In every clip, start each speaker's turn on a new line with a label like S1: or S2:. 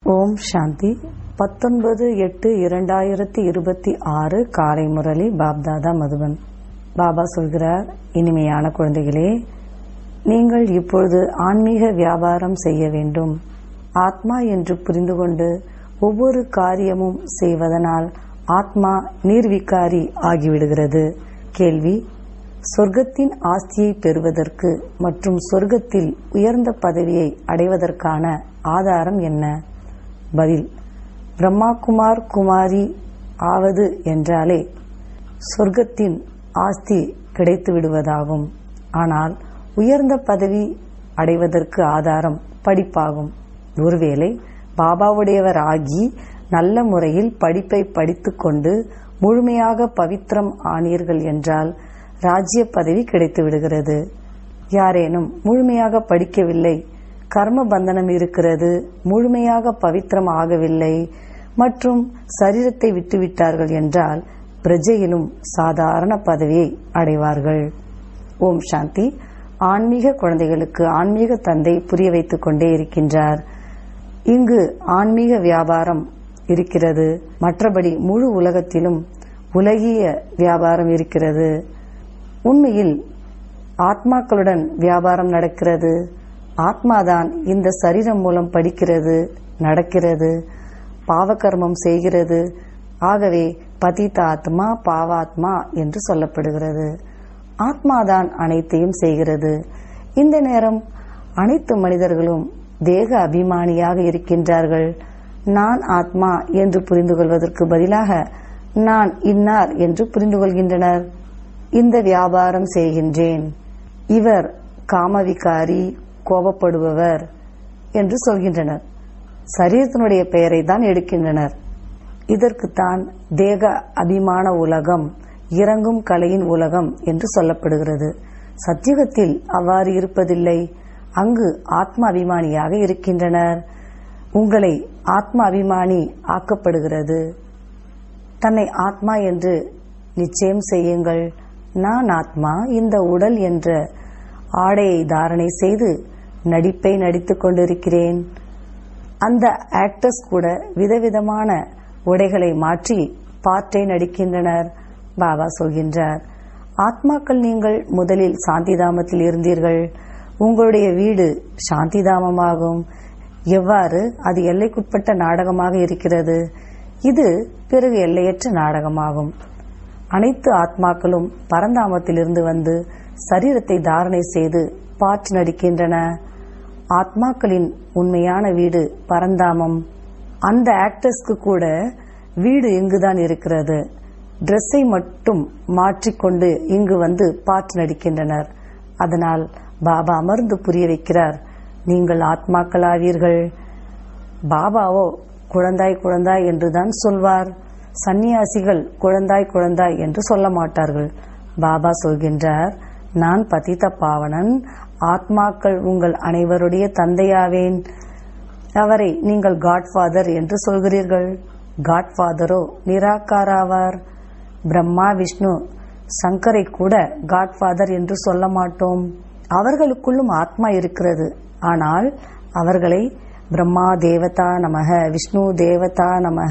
S1: ஓம் சாந்தி பத்தொன்பது எட்டு இரண்டாயிரத்தி இருபத்தி ஆறு காலை முரளி பாப்தாதா மதுபன் பாபா சொல்கிறார் இனிமையான குழந்தைகளே நீங்கள் இப்பொழுது ஆன்மீக வியாபாரம் செய்ய வேண்டும் ஆத்மா என்று புரிந்து கொண்டு ஒவ்வொரு காரியமும் செய்வதனால் ஆத்மா நீர்விகாரி ஆகிவிடுகிறது கேள்வி சொர்க்கத்தின் ஆஸ்தியை பெறுவதற்கு மற்றும் சொர்க்கத்தில் உயர்ந்த பதவியை அடைவதற்கான ஆதாரம் என்ன பதில் பிரம்மா குமார் குமாரி ஆவது என்றாலே சொர்க்கத்தின் ஆஸ்தி கிடைத்து விடுவதாகும் ஆனால் உயர்ந்த பதவி அடைவதற்கு ஆதாரம் படிப்பாகும் ஒருவேளை பாபாவுடையவர் ஆகி நல்ல முறையில் படிப்பை படித்துக்கொண்டு முழுமையாக பவித்திரம் ஆனீர்கள் என்றால் ராஜ்ய பதவி கிடைத்து விடுகிறது யாரேனும் முழுமையாக படிக்கவில்லை கர்ம பந்தனம் இருக்கிறது முழுமையாக பவித்திரம் ஆகவில்லை மற்றும் சரீரத்தை விட்டுவிட்டார்கள் என்றால் பிரஜையிலும் சாதாரண பதவியை அடைவார்கள் ஓம் சாந்தி ஆன்மீக குழந்தைகளுக்கு ஆன்மீக தந்தை புரிய வைத்துக் கொண்டே இருக்கின்றார் இங்கு ஆன்மீக வியாபாரம் இருக்கிறது மற்றபடி முழு உலகத்திலும் உலகிய வியாபாரம் இருக்கிறது உண்மையில் ஆத்மாக்களுடன் வியாபாரம் நடக்கிறது ஆத்மாதான் இந்த சரீரம் மூலம் படிக்கிறது நடக்கிறது பாவகர்மம் செய்கிறது ஆகவே பதித்த ஆத்மா பாவாத்மா என்று சொல்லப்படுகிறது ஆத்மாதான் அனைத்தையும் செய்கிறது இந்த நேரம் அனைத்து மனிதர்களும் தேக அபிமானியாக இருக்கின்றார்கள் நான் ஆத்மா என்று புரிந்து கொள்வதற்கு பதிலாக நான் இன்னார் என்று புரிந்து கொள்கின்றனர் இந்த வியாபாரம் செய்கின்றேன் இவர் காமவிகாரி கோபப்படுபவர் என்று சொல்கின்றனர் சரீரத்தினுடைய பெயரை தான் எடுக்கின்றனர் இதற்குத்தான் தேக அபிமான உலகம் இறங்கும் கலையின் உலகம் என்று சொல்லப்படுகிறது சத்தியுகத்தில் அவ்வாறு இருப்பதில்லை அங்கு ஆத்ம அபிமானியாக இருக்கின்றனர் உங்களை ஆத்ம அபிமானி ஆக்கப்படுகிறது தன்னை ஆத்மா என்று நிச்சயம் செய்யுங்கள் நான் ஆத்மா இந்த உடல் என்ற ஆடையை தாரணை செய்து நடிப்பை நடித்துக் கொண்டிருக்கிறேன் அந்த ஆக்டர்ஸ் கூட விதவிதமான உடைகளை மாற்றி பாட்டை நடிக்கின்றனர் பாபா சொல்கின்றார் ஆத்மாக்கள் நீங்கள் முதலில் சாந்திதாமத்தில் இருந்தீர்கள் உங்களுடைய வீடு சாந்திதாமமாகும் எவ்வாறு அது எல்லைக்குட்பட்ட நாடகமாக இருக்கிறது இது பிறகு எல்லையற்ற நாடகமாகும் அனைத்து ஆத்மாக்களும் பரந்தாமத்திலிருந்து வந்து சரீரத்தை தாரணை செய்து பாட்டு நடிக்கின்றன ஆத்மாக்களின் உண்மையான வீடு பரந்தாமம் அந்த ஆக்டர்ஸ்க்கு கூட வீடு இங்குதான் இருக்கிறது ட்ரெஸ்ஸை மட்டும் மாற்றிக்கொண்டு இங்கு வந்து பாட்டு நடிக்கின்றனர் அதனால் பாபா அமர்ந்து புரிய வைக்கிறார் நீங்கள் ஆத்மாக்களாவீர்கள் பாபாவோ குழந்தாய் குழந்தாய் என்றுதான் சொல்வார் சந்நியாசிகள் குழந்தாய் குழந்தாய் என்று சொல்ல மாட்டார்கள் பாபா சொல்கின்றார் நான் பதித்த பாவனன் ஆத்மாக்கள் உங்கள் அனைவருடைய தந்தையாவேன் அவரை நீங்கள் காட்ஃபாதர் என்று சொல்கிறீர்கள் காட்ஃபாதரோ நிராகாராவார் பிரம்மா விஷ்ணு சங்கரை கூட காட்ஃபாதர் என்று சொல்ல மாட்டோம் அவர்களுக்குள்ளும் ஆத்மா இருக்கிறது ஆனால் அவர்களை பிரம்மா தேவதா நமக விஷ்ணு தேவதா நமக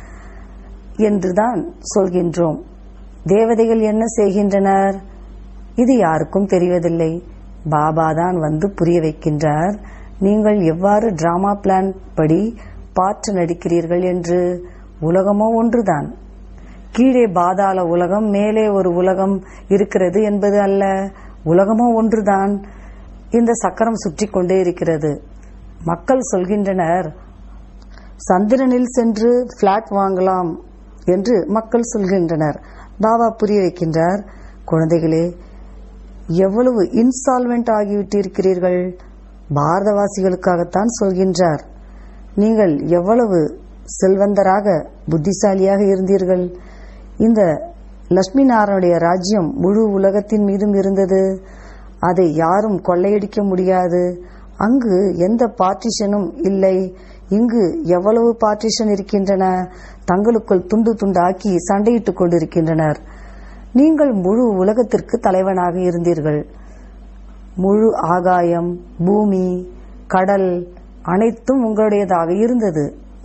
S1: என்றுதான் சொல்கின்றோம் தேவதைகள் என்ன செய்கின்றனர் இது யாருக்கும் தெரிவதில்லை பாபா தான் வந்து புரிய வைக்கின்றார் நீங்கள் எவ்வாறு டிராமா பிளான் படி பாற்று நடிக்கிறீர்கள் என்று உலகமோ ஒன்றுதான் கீழே பாதாள உலகம் மேலே ஒரு உலகம் இருக்கிறது என்பது அல்ல உலகமோ ஒன்றுதான் இந்த சக்கரம் சுற்றி கொண்டே இருக்கிறது மக்கள் சொல்கின்றனர் சந்திரனில் சென்று பிளாட் வாங்கலாம் என்று மக்கள் சொல்கின்றனர் பாபா புரிய வைக்கின்றார் குழந்தைகளே எவ்வளவு இன்ஸ்டால்மெண்ட் ஆகிவிட்டிருக்கிறீர்கள் பாரதவாசிகளுக்காகத்தான் சொல்கின்றார் நீங்கள் எவ்வளவு செல்வந்தராக புத்திசாலியாக இருந்தீர்கள் இந்த லட்சுமி நாராயணுடைய ராஜ்யம் முழு உலகத்தின் மீதும் இருந்தது அதை யாரும் கொள்ளையடிக்க முடியாது அங்கு எந்த பார்ட்டிஷனும் இல்லை இங்கு எவ்வளவு பார்ட்டிஷன் இருக்கின்றன தங்களுக்குள் துண்டு துண்டாக்கி சண்டையிட்டுக் கொண்டிருக்கின்றனர் நீங்கள் முழு உலகத்திற்கு தலைவனாக இருந்தீர்கள் முழு ஆகாயம் பூமி கடல் அனைத்தும் உங்களுடையதாக இருந்தது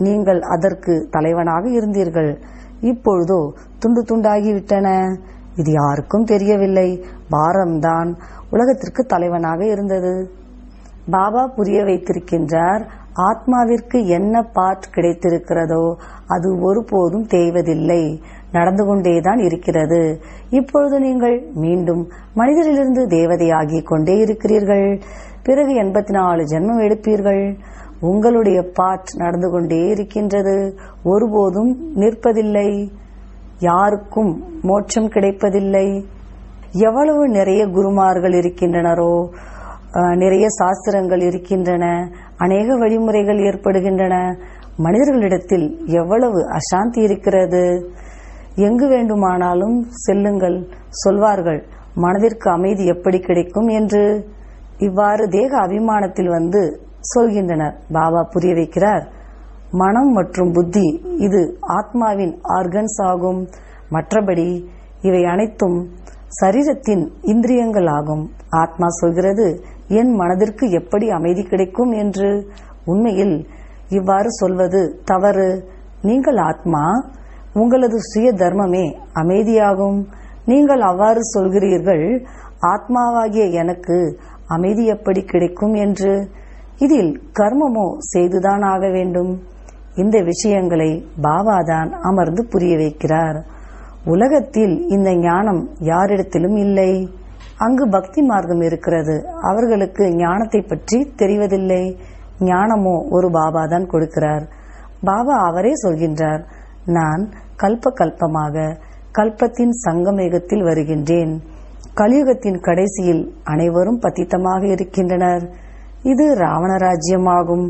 S1: நீங்கள் அதற்கு தலைவனாக இருந்தீர்கள் இப்பொழுதோ துண்டு துண்டாகிவிட்டன இது யாருக்கும் தெரியவில்லை பாரம்தான் உலகத்திற்கு தலைவனாக இருந்தது பாபா புரிய வைத்திருக்கின்றார் ஆத்மாவிற்கு என்ன பாட் கிடைத்திருக்கிறதோ அது ஒருபோதும் தேய்வதில்லை நடந்து கொண்டேதான் இருக்கிறது இப்பொழுது நீங்கள் மீண்டும் மனிதரிலிருந்து தேவதையாகிக் கொண்டே இருக்கிறீர்கள் பிறகு எண்பத்தி நாலு ஜென்மம் எடுப்பீர்கள் உங்களுடைய பாட் நடந்து கொண்டே இருக்கின்றது ஒருபோதும் நிற்பதில்லை யாருக்கும் மோட்சம் கிடைப்பதில்லை எவ்வளவு நிறைய குருமார்கள் இருக்கின்றனரோ அஹ், நிறைய சாஸ்திரங்கள் இருக்கின்றன அநேக வழிமுறைகள் ஏற்படுகின்றன மனிதர்களிடத்தில் எவ்வளவு அசாந்தி இருக்கிறது எங்கு வேண்டுமானாலும் செல்லுங்கள் சொல்வார்கள் மனதிற்கு அமைதி எப்படி கிடைக்கும் என்று இவ்வாறு தேக அபிமானத்தில் வந்து சொல்கின்றனர் பாபா புரிய வைக்கிறார் மனம் மற்றும் புத்தி இது ஆத்மாவின் ஆர்கன்ஸ் ஆகும் மற்றபடி இவை அனைத்தும் சரீரத்தின் இந்திரியங்கள் ஆகும் ஆத்மா சொல்கிறது என் மனதிற்கு எப்படி அமைதி கிடைக்கும் என்று உண்மையில் இவ்வாறு சொல்வது தவறு நீங்கள் ஆத்மா உங்களது சுய தர்மமே அமைதியாகும் நீங்கள் அவ்வாறு சொல்கிறீர்கள் ஆத்மாவாகிய எனக்கு அமைதி எப்படி கிடைக்கும் என்று இதில் கர்மமோ செய்துதான் ஆக வேண்டும் இந்த விஷயங்களை பாபாதான் அமர்ந்து புரிய வைக்கிறார் உலகத்தில் இந்த ஞானம் யாரிடத்திலும் இல்லை அங்கு பக்தி மார்க்கம் இருக்கிறது அவர்களுக்கு ஞானத்தை பற்றி தெரிவதில்லை ஞானமோ ஒரு பாபா தான் கொடுக்கிறார் பாபா அவரே சொல்கின்றார் நான் கல்ப கல்பமாக கல்பத்தின் சங்கமேகத்தில் வருகின்றேன் கலியுகத்தின் கடைசியில் அனைவரும் பத்தித்தமாக இருக்கின்றனர் இது ராவண ராஜ்யமாகும்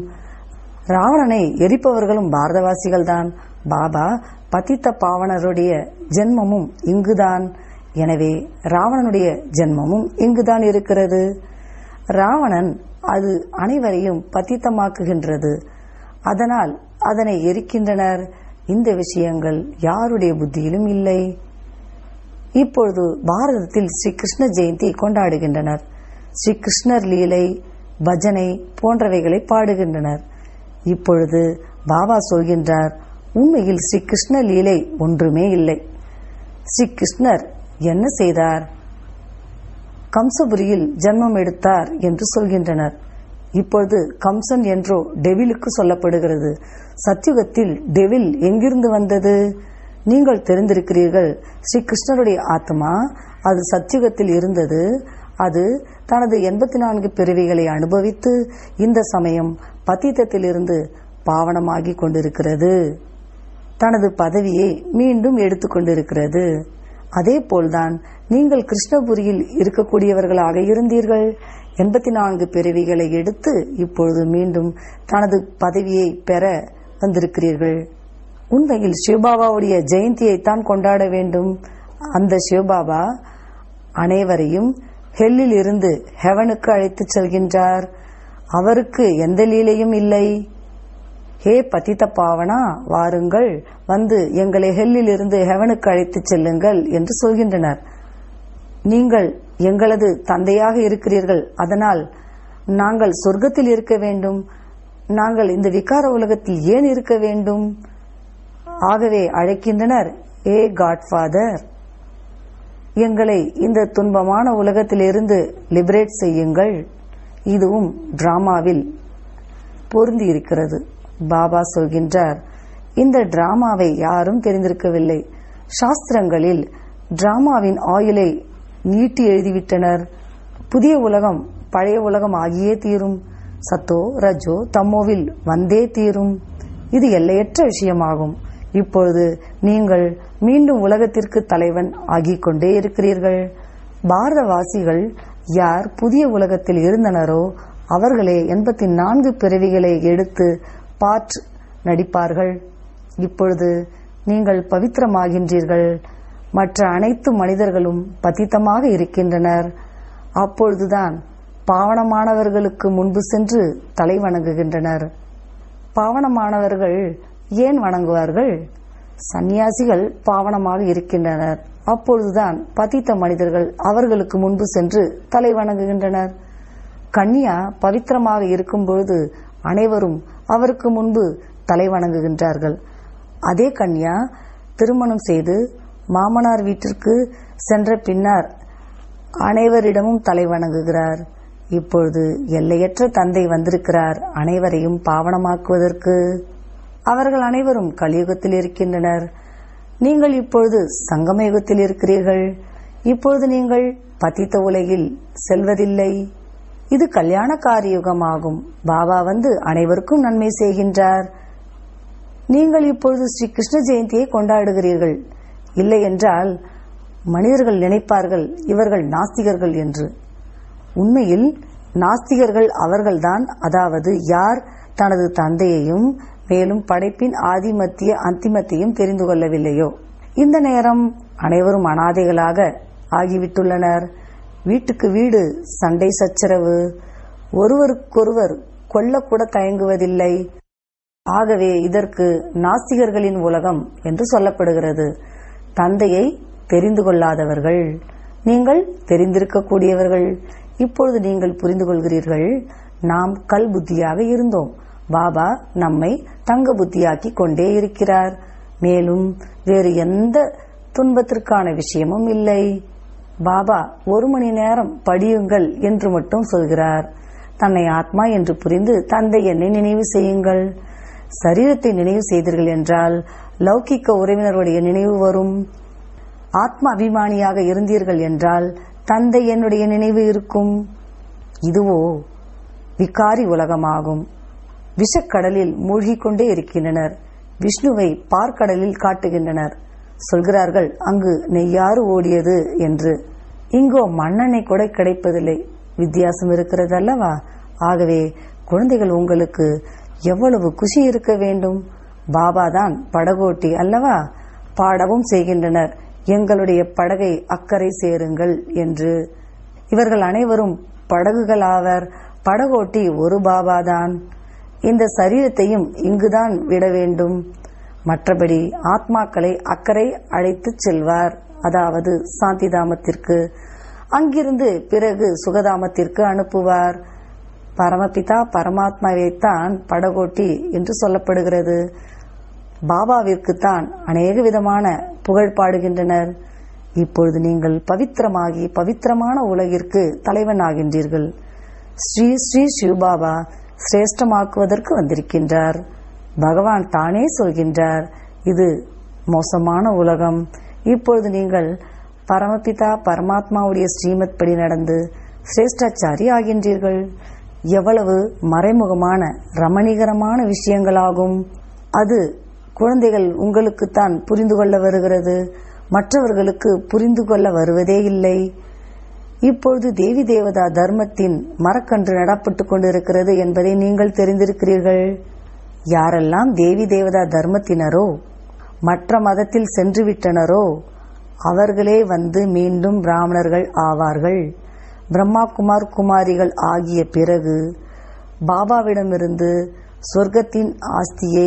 S1: ராவணனை எரிப்பவர்களும் பாரதவாசிகள்தான் பாபா பத்தித்த பாவனருடைய ஜென்மமும் இங்குதான் எனவே ராவணனுடைய ஜென்மமும் இங்குதான் இருக்கிறது ராவணன் அது அனைவரையும் பத்தித்தமாக்குகின்றது அதனால் அதனை எரிக்கின்றனர் இந்த விஷயங்கள் யாருடைய புத்தியிலும் இல்லை இப்பொழுது பாரதத்தில் ஸ்ரீ கிருஷ்ண ஜெயந்தி கொண்டாடுகின்றனர் ஸ்ரீ கிருஷ்ணர் லீலை பஜனை போன்றவைகளை பாடுகின்றனர் இப்பொழுது பாபா சொல்கின்றார் உண்மையில் ஸ்ரீ கிருஷ்ண லீலை ஒன்றுமே இல்லை ஸ்ரீ கிருஷ்ணர் என்ன செய்தார் கம்சபுரியில் ஜென்மம் எடுத்தார் என்று சொல்கின்றனர் இப்பொழுது கம்சன் என்றோ டெவிலுக்கு சொல்லப்படுகிறது சத்யுகத்தில் டெவில் எங்கிருந்து வந்தது நீங்கள் தெரிந்திருக்கிறீர்கள் ஸ்ரீ கிருஷ்ணருடைய ஆத்மா அது சத்யுகத்தில் இருந்தது அது தனது எண்பத்தி நான்கு பிறவிகளை அனுபவித்து இந்த சமயம் பத்தித்தத்திலிருந்து பாவனமாகிக் கொண்டிருக்கிறது தனது பதவியை மீண்டும் எடுத்துக்கொண்டிருக்கிறது அதே போல்தான் நீங்கள் கிருஷ்ணபுரியில் இருக்கக்கூடியவர்களாக இருந்தீர்கள் எண்பத்தி நான்கு பிறவிகளை எடுத்து இப்பொழுது மீண்டும் தனது பதவியை பெற வந்திருக்கிறீர்கள் உண்மையில் சிவபாபாவுடைய ஜெயந்தியைத்தான் கொண்டாட வேண்டும் அந்த சிவபாபா அனைவரையும் ஹெல்லில் இருந்து ஹெவனுக்கு அழைத்துச் செல்கின்றார் அவருக்கு எந்த லீலையும் இல்லை ஹே பதித்த பாவனா வாருங்கள் வந்து எங்களை ஹெல்லில் இருந்து ஹெவனுக்கு அழைத்துச் செல்லுங்கள் என்று சொல்கின்றனர் நீங்கள் எங்களது தந்தையாக இருக்கிறீர்கள் அதனால் நாங்கள் சொர்க்கத்தில் இருக்க வேண்டும் நாங்கள் இந்த விகார உலகத்தில் ஏன் இருக்க வேண்டும் ஆகவே அழைக்கின்றனர் ஏ காட்ஃபாதர் எங்களை இந்த துன்பமான உலகத்திலிருந்து லிபரேட் செய்யுங்கள் இதுவும் டிராமாவில் பொருந்தி இருக்கிறது பாபா சொல்கின்றார் இந்த டிராமாவை யாரும் தெரிந்திருக்கவில்லை சாஸ்திரங்களில் டிராமாவின் ஆயுளை நீட்டி எழுதிவிட்டனர் புதிய உலகம் பழைய உலகம் ஆகியே தீரும் சத்தோ ரஜோ தம்மோவில் வந்தே தீரும் இது எல்லையற்ற விஷயமாகும் இப்பொழுது நீங்கள் மீண்டும் உலகத்திற்கு தலைவன் ஆகிக் கொண்டே இருக்கிறீர்கள் பாரதவாசிகள் யார் புதிய உலகத்தில் இருந்தனரோ அவர்களே எண்பத்தி நான்கு பிறவிகளை எடுத்து பாட் நடிப்பார்கள் இப்பொழுது நீங்கள் பவித்திரமாகின்றீர்கள் மற்ற அனைத்து மனிதர்களும் பதித்தமாக இருக்கின்றனர் அப்பொழுதுதான் பாவனமானவர்களுக்கு முன்பு சென்று தலை வணங்குகின்றனர் பாவனமானவர்கள் ஏன் வணங்குவார்கள் சந்நியாசிகள் பாவனமாக இருக்கின்றனர் அப்பொழுதுதான் பதித்த மனிதர்கள் அவர்களுக்கு முன்பு சென்று தலை வணங்குகின்றனர் கன்னியா பவித்திரமாக இருக்கும்பொழுது அனைவரும் அவருக்கு முன்பு தலை வணங்குகின்றார்கள் அதே கன்யா திருமணம் செய்து மாமனார் வீட்டிற்கு சென்ற பின்னர் அனைவரிடமும் தலை வணங்குகிறார் இப்பொழுது எல்லையற்ற தந்தை வந்திருக்கிறார் அனைவரையும் பாவனமாக்குவதற்கு அவர்கள் அனைவரும் கலியுகத்தில் இருக்கின்றனர் நீங்கள் இப்பொழுது சங்கம யுகத்தில் இருக்கிறீர்கள் இப்பொழுது நீங்கள் பதித்த உலகில் செல்வதில்லை இது கல்யாண காரியுகமாகும் பாபா வந்து அனைவருக்கும் நன்மை செய்கின்றார் நீங்கள் இப்பொழுது ஸ்ரீ கிருஷ்ண ஜெயந்தியை கொண்டாடுகிறீர்கள் இல்லை என்றால் மனிதர்கள் நினைப்பார்கள் இவர்கள் நாஸ்திகர்கள் என்று உண்மையில் நாஸ்திகர்கள் அவர்கள்தான் அதாவது யார் தனது தந்தையையும் மேலும் படைப்பின் ஆதிமத்திய அந்திமத்தையும் தெரிந்து கொள்ளவில்லையோ இந்த நேரம் அனைவரும் அனாதைகளாக ஆகிவிட்டுள்ளனர் வீட்டுக்கு வீடு சண்டை சச்சரவு ஒருவருக்கொருவர் கொல்லக்கூட தயங்குவதில்லை ஆகவே இதற்கு நாஸ்திகர்களின் உலகம் என்று சொல்லப்படுகிறது தந்தையை தெரிந்து கொள்ளாதவர்கள் நீங்கள் தெரிந்திருக்கக்கூடியவர்கள் இப்பொழுது நீங்கள் புரிந்து கொள்கிறீர்கள் நாம் கல் புத்தியாக இருந்தோம் பாபா நம்மை தங்க புத்தியாக்கி கொண்டே இருக்கிறார் மேலும் வேறு எந்த துன்பத்திற்கான விஷயமும் இல்லை பாபா ஒரு மணி நேரம் படியுங்கள் என்று மட்டும் சொல்கிறார் தன்னை ஆத்மா என்று புரிந்து தந்தை என்னை நினைவு செய்யுங்கள் சரீரத்தை நினைவு செய்தீர்கள் என்றால் லௌகிக்க உறவினருடைய நினைவு வரும் ஆத்ம அபிமானியாக இருந்தீர்கள் என்றால் தந்தை என்னுடைய நினைவு இருக்கும் இதுவோ விகாரி உலகமாகும் விஷக்கடலில் மூழ்கிக் கொண்டே இருக்கின்றனர் விஷ்ணுவை பார்க்கடலில் காட்டுகின்றனர் சொல்கிறார்கள் அங்கு நெய்யாறு ஓடியது என்று இங்கோ மண்ணெண்ணெய் கூட கிடைப்பதில்லை வித்தியாசம் இருக்கிறது அல்லவா ஆகவே குழந்தைகள் உங்களுக்கு எவ்வளவு குஷி இருக்க வேண்டும் பாபா தான் படகோட்டி அல்லவா பாடவும் செய்கின்றனர் எங்களுடைய படகை அக்கறை சேருங்கள் என்று இவர்கள் அனைவரும் படகுகளாவர் படகோட்டி ஒரு பாபாதான் இந்த சரீரத்தையும் இங்குதான் விட வேண்டும் மற்றபடி ஆத்மாக்களை அக்கறை அழைத்துச் செல்வார் அதாவது சாந்திதாமத்திற்கு அங்கிருந்து பிறகு சுகதாமத்திற்கு அனுப்புவார் பரமபிதா பரமாத்மாவைத்தான் படகோட்டி என்று சொல்லப்படுகிறது பாபாவிற்குத்தான் அநேக விதமான புகழ் பாடுகின்றனர் இப்பொழுது நீங்கள் பவித்திரமாகி பவித்திரமான உலகிற்கு தலைவன் ஆகின்றீர்கள் ஸ்ரீ ஸ்ரீ சிவபாபா சிரேஷ்டமாக்குவதற்கு வந்திருக்கின்றார் பகவான் தானே சொல்கின்றார் இது மோசமான உலகம் இப்பொழுது நீங்கள் பரமபிதா பரமாத்மாவுடைய ஸ்ரீமத் படி நடந்து சிரேஷ்டாச்சாரி ஆகின்றீர்கள் எவ்வளவு மறைமுகமான ரமணிகரமான விஷயங்களாகும் அது குழந்தைகள் உங்களுக்குத்தான் புரிந்து கொள்ள வருகிறது மற்றவர்களுக்கு புரிந்து கொள்ள வருவதே இல்லை இப்பொழுது தேவி தேவதா தர்மத்தின் மரக்கன்று நடப்பட்டுக் கொண்டிருக்கிறது என்பதை நீங்கள் தெரிந்திருக்கிறீர்கள் யாரெல்லாம் தேவி தேவதா தர்மத்தினரோ மற்ற மதத்தில் சென்று விட்டனரோ அவர்களே வந்து மீண்டும் பிராமணர்கள் ஆவார்கள் பிரம்மா குமார் குமாரிகள் ஆகிய பிறகு பாபாவிடமிருந்து சொர்க்கத்தின் ஆஸ்தியை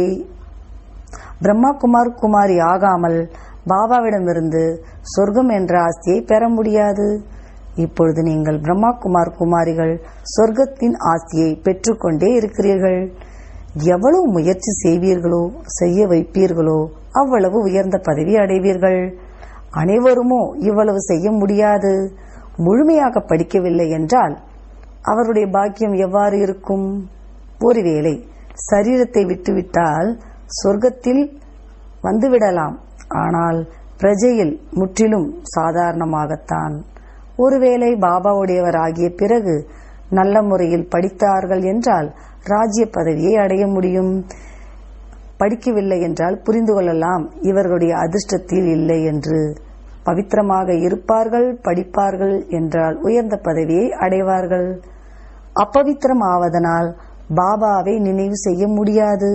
S1: பிரம்மா குமார் குமாரி ஆகாமல் பாபாவிடமிருந்து சொர்க்கம் என்ற ஆஸ்தியை பெற முடியாது இப்பொழுது நீங்கள் பிரம்மா குமார் குமாரிகள் சொர்க்கத்தின் ஆஸ்தியை பெற்றுக்கொண்டே இருக்கிறீர்கள் எவ்வளவு முயற்சி செய்வீர்களோ செய்ய வைப்பீர்களோ அவ்வளவு உயர்ந்த பதவி அடைவீர்கள் அனைவருமோ இவ்வளவு செய்ய முடியாது முழுமையாக படிக்கவில்லை என்றால் அவருடைய பாக்கியம் எவ்வாறு இருக்கும் ஒருவேளை சரீரத்தை விட்டுவிட்டால் சொர்க்கத்தில் வந்துவிடலாம் ஆனால் பிரஜையில் முற்றிலும் சாதாரணமாகத்தான் ஒருவேளை பாபாவுடையவர் ஆகிய பிறகு நல்ல முறையில் படித்தார்கள் என்றால் ராஜ்ய பதவியை அடைய முடியும் படிக்கவில்லை என்றால் புரிந்து கொள்ளலாம் இவர்களுடைய அதிர்ஷ்டத்தில் இல்லை என்று பவித்திரமாக இருப்பார்கள் படிப்பார்கள் என்றால் உயர்ந்த பதவியை அடைவார்கள் அப்பவித்திரம் ஆவதனால் பாபாவை நினைவு செய்ய முடியாது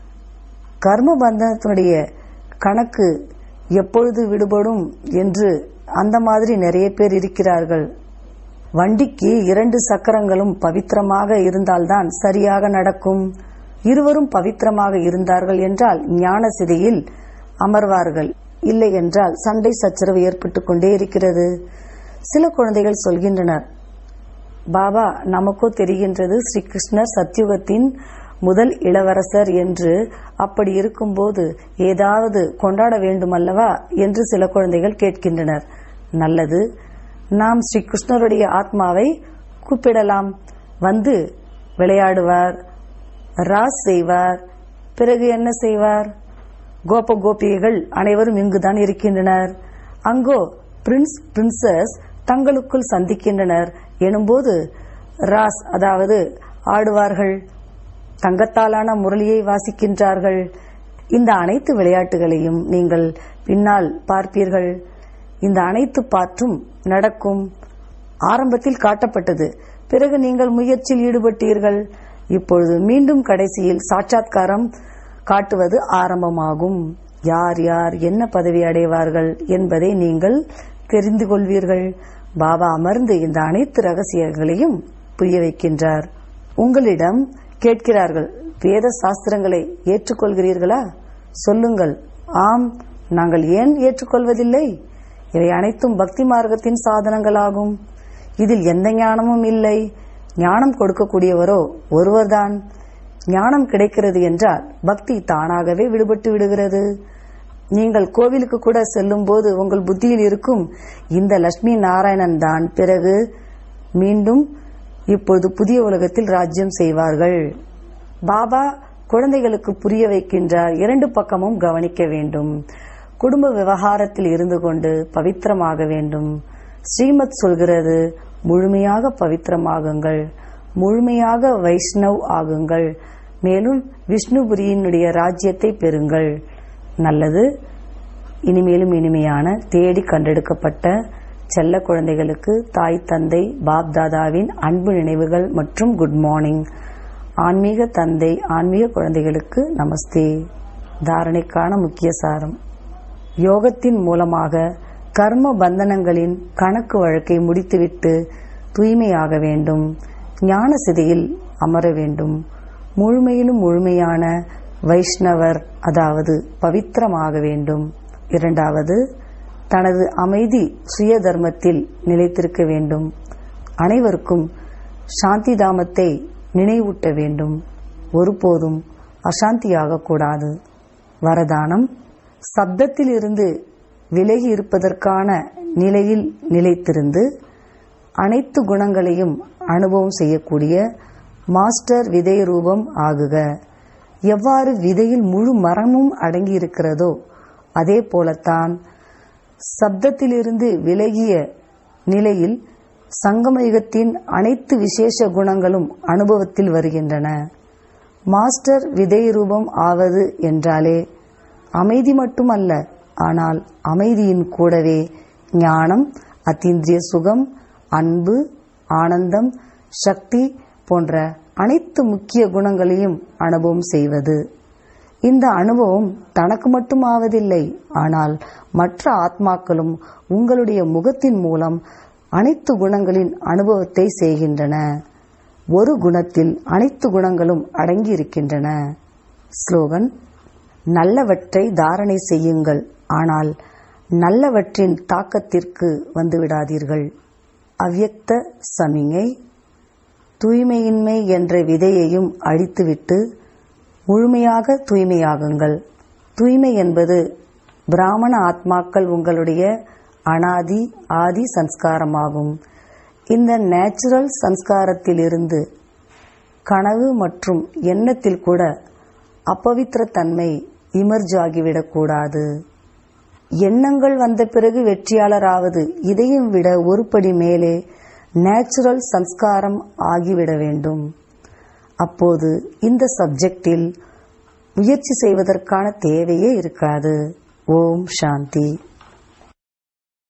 S1: கர்ம பந்தனத்தினுடைய கணக்கு எப்பொழுது விடுபடும் என்று அந்த மாதிரி நிறைய பேர் இருக்கிறார்கள் வண்டிக்கு இரண்டு சக்கரங்களும் பவித்திரமாக இருந்தால்தான் சரியாக நடக்கும் இருவரும் பவித்திரமாக இருந்தார்கள் என்றால் ஞான சிதையில் அமர்வார்கள் இல்லை என்றால் சண்டை சச்சரவு ஏற்பட்டுக் கொண்டே இருக்கிறது சில குழந்தைகள் சொல்கின்றனர் பாபா நமக்கோ தெரிகின்றது ஸ்ரீ கிருஷ்ணர் சத்யுகத்தின் முதல் இளவரசர் என்று அப்படி இருக்கும்போது ஏதாவது கொண்டாட வேண்டுமல்லவா என்று சில குழந்தைகள் கேட்கின்றனர் நல்லது நாம் ஸ்ரீ கிருஷ்ணருடைய ஆத்மாவை கூப்பிடலாம் வந்து விளையாடுவார் ராஸ் செய்வார் பிறகு என்ன செய்வார் கோப கோபிகைகள் அனைவரும் இங்குதான் இருக்கின்றனர் அங்கோ பிரின்ஸ் பிரின்சஸ் தங்களுக்குள் சந்திக்கின்றனர் எனும்போது ராஸ் அதாவது ஆடுவார்கள் தங்கத்தாலான முரளியை வாசிக்கின்றார்கள் இந்த அனைத்து விளையாட்டுகளையும் நீங்கள் பின்னால் பார்ப்பீர்கள் இந்த அனைத்து பாற்றும் நடக்கும் ஆரம்பத்தில் காட்டப்பட்டது பிறகு நீங்கள் முயற்சியில் ஈடுபட்டீர்கள் இப்பொழுது மீண்டும் கடைசியில் சாட்சாத்காரம் காட்டுவது ஆரம்பமாகும் யார் யார் என்ன பதவி அடைவார்கள் என்பதை நீங்கள் தெரிந்து கொள்வீர்கள் பாபா அமர்ந்து இந்த அனைத்து ரகசியங்களையும் புரிய வைக்கின்றார் உங்களிடம் கேட்கிறார்கள் வேத சாஸ்திரங்களை ஏற்றுக்கொள்கிறீர்களா சொல்லுங்கள் ஆம் நாங்கள் ஏன் ஏற்றுக்கொள்வதில்லை இவை அனைத்தும் பக்தி மார்க்கத்தின் சாதனங்களாகும் இதில் எந்த ஞானமும் இல்லை ஞானம் கொடுக்கக்கூடியவரோ ஒருவர்தான் ஞானம் கிடைக்கிறது என்றால் பக்தி தானாகவே விடுபட்டு விடுகிறது நீங்கள் கோவிலுக்கு கூட செல்லும் போது உங்கள் புத்தியில் இருக்கும் இந்த லட்சுமி நாராயணன் தான் பிறகு மீண்டும் இப்பொழுது புதிய உலகத்தில் ராஜ்யம் செய்வார்கள் பாபா குழந்தைகளுக்கு புரிய வைக்கின்றார் இரண்டு பக்கமும் கவனிக்க வேண்டும் குடும்ப விவகாரத்தில் இருந்து கொண்டு பவித்திரமாக வேண்டும் ஸ்ரீமத் சொல்கிறது முழுமையாக பவித்திரமாகுங்கள் முழுமையாக வைஷ்ணவ் ஆகுங்கள் மேலும் விஷ்ணுபுரியினுடைய ராஜ்யத்தை பெறுங்கள் நல்லது இனிமேலும் இனிமையான தேடி கண்டெடுக்கப்பட்ட செல்ல குழந்தைகளுக்கு தாய் தந்தை பாப் தாதாவின் அன்பு நினைவுகள் மற்றும் குட் மார்னிங் ஆன்மீக தந்தை ஆன்மீக குழந்தைகளுக்கு நமஸ்தே தாரணைக்கான முக்கிய சாரம் யோகத்தின் மூலமாக கர்ம பந்தனங்களின் கணக்கு வழக்கை முடித்துவிட்டு தூய்மையாக வேண்டும் ஞான சிதையில் அமர வேண்டும் முழுமையிலும் முழுமையான வைஷ்ணவர் அதாவது பவித்திரமாக வேண்டும் இரண்டாவது தனது அமைதி சுய தர்மத்தில் நிலைத்திருக்க வேண்டும் அனைவருக்கும் சாந்தி தாமத்தை நினைவூட்ட வேண்டும் ஒருபோதும் அசாந்தியாக கூடாது வரதானம் சப்தத்திலிருந்து விலகி இருப்பதற்கான நிலையில் நிலைத்திருந்து அனைத்து குணங்களையும் அனுபவம் செய்யக்கூடிய மாஸ்டர் விதை ரூபம் ஆகுக எவ்வாறு விதையில் முழு மரமும் அடங்கி இருக்கிறதோ அதே போலத்தான் சப்தத்திலிருந்து விலகிய நிலையில் சங்கமயுகத்தின் அனைத்து விசேஷ குணங்களும் அனுபவத்தில் வருகின்றன மாஸ்டர் விதை ரூபம் ஆவது என்றாலே அமைதி மட்டுமல்ல ஆனால் அமைதியின் கூடவே ஞானம் அத்தீந்திரிய சுகம் அன்பு ஆனந்தம் சக்தி போன்ற அனைத்து முக்கிய குணங்களையும் அனுபவம் செய்வது இந்த அனுபவம் தனக்கு மட்டும் ஆவதில்லை ஆனால் மற்ற ஆத்மாக்களும் உங்களுடைய முகத்தின் மூலம் அனைத்து குணங்களின் அனுபவத்தை செய்கின்றன ஒரு குணத்தில் அனைத்து குணங்களும் அடங்கி இருக்கின்றன ஸ்லோகன் நல்லவற்றை தாரணை செய்யுங்கள் ஆனால் நல்லவற்றின் தாக்கத்திற்கு வந்துவிடாதீர்கள் அவ்யக்த சமிங்கை தூய்மையின்மை என்ற விதையையும் அழித்துவிட்டு முழுமையாக தூய்மையாகுங்கள் தூய்மை என்பது பிராமண ஆத்மாக்கள் உங்களுடைய அனாதி ஆதி சன்ஸ்காரமாகும் இந்த நேச்சுரல் சன்ஸ்காரத்திலிருந்து கனவு மற்றும் எண்ணத்தில் கூட அப்பவித்திர தன்மை இமர்ஜ் ஆகிவிடக்கூடாது எண்ணங்கள் வந்த பிறகு வெற்றியாளராவது இதையும் விட ஒருபடி மேலே நேச்சுரல் சன்ஸ்காரம் ஆகிவிட வேண்டும் அப்போது இந்த சப்ஜெக்டில் முயற்சி செய்வதற்கான தேவையே இருக்காது ஓம் சாந்தி